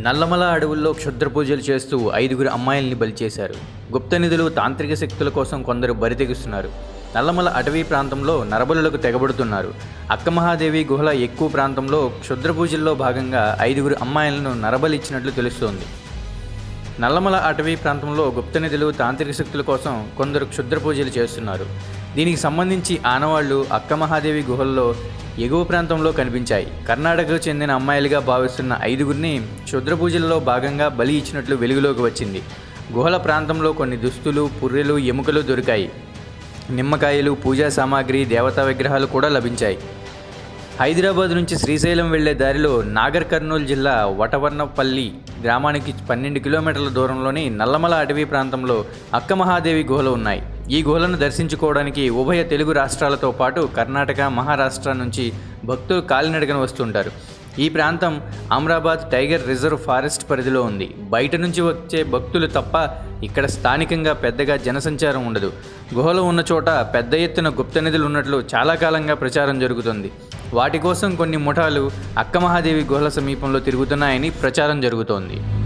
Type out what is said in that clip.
నల్లమల అడవుల్లో క్షుద్ర పూజలు చేస్తూ ఐదుగురు అమ్మాయిల్ని బలి చేశారు గుప్త నిధులు తాంత్రిక శక్తుల కోసం కొందరు బరితెగుస్తున్నారు నల్లమల అటవీ ప్రాంతంలో నరబలులకు తెగబడుతున్నారు అక్కమహాదేవి గుహల ఎక్కువ ప్రాంతంలో క్షుద్ర పూజల్లో భాగంగా ఐదుగురు అమ్మాయిలను నరబలి ఇచ్చినట్లు తెలుస్తోంది నల్లమల అటవీ ప్రాంతంలో గుప్త నిధులు తాంత్రిక శక్తుల కోసం కొందరు క్షుద్ర పూజలు చేస్తున్నారు దీనికి సంబంధించి ఆనవాళ్లు అక్కమహాదేవి గుహల్లో ఎగువ ప్రాంతంలో కనిపించాయి కర్ణాటకకు చెందిన అమ్మాయిలుగా భావిస్తున్న ఐదుగురిని క్షుద్ర పూజల్లో భాగంగా బలి ఇచ్చినట్లు వెలుగులోకి వచ్చింది గుహల ప్రాంతంలో కొన్ని దుస్తులు పుర్రెలు ఎముకలు దొరికాయి నిమ్మకాయలు పూజా సామాగ్రి దేవతా విగ్రహాలు కూడా లభించాయి హైదరాబాద్ నుంచి శ్రీశైలం వెళ్లే దారిలో నాగర్ కర్నూలు జిల్లా వటవర్ణపల్లి గ్రామానికి పన్నెండు కిలోమీటర్ల దూరంలోని నల్లమల అటవీ ప్రాంతంలో అక్కమహాదేవి గుహలు ఉన్నాయి ఈ గుహలను దర్శించుకోవడానికి ఉభయ తెలుగు రాష్ట్రాలతో పాటు కర్ణాటక మహారాష్ట్ర నుంచి భక్తులు కాలినడకన వస్తుంటారు ఈ ప్రాంతం అమరాబాద్ టైగర్ రిజర్వ్ ఫారెస్ట్ పరిధిలో ఉంది బయట నుంచి వచ్చే భక్తులు తప్ప ఇక్కడ స్థానికంగా పెద్దగా జనసంచారం ఉండదు గుహలో ఉన్న చోట పెద్ద ఎత్తున గుప్త నిధులు ఉన్నట్లు చాలా కాలంగా ప్రచారం జరుగుతుంది వాటి కోసం కొన్ని ముఠాలు అక్కమహాదేవి గుహల సమీపంలో తిరుగుతున్నాయని ప్రచారం జరుగుతోంది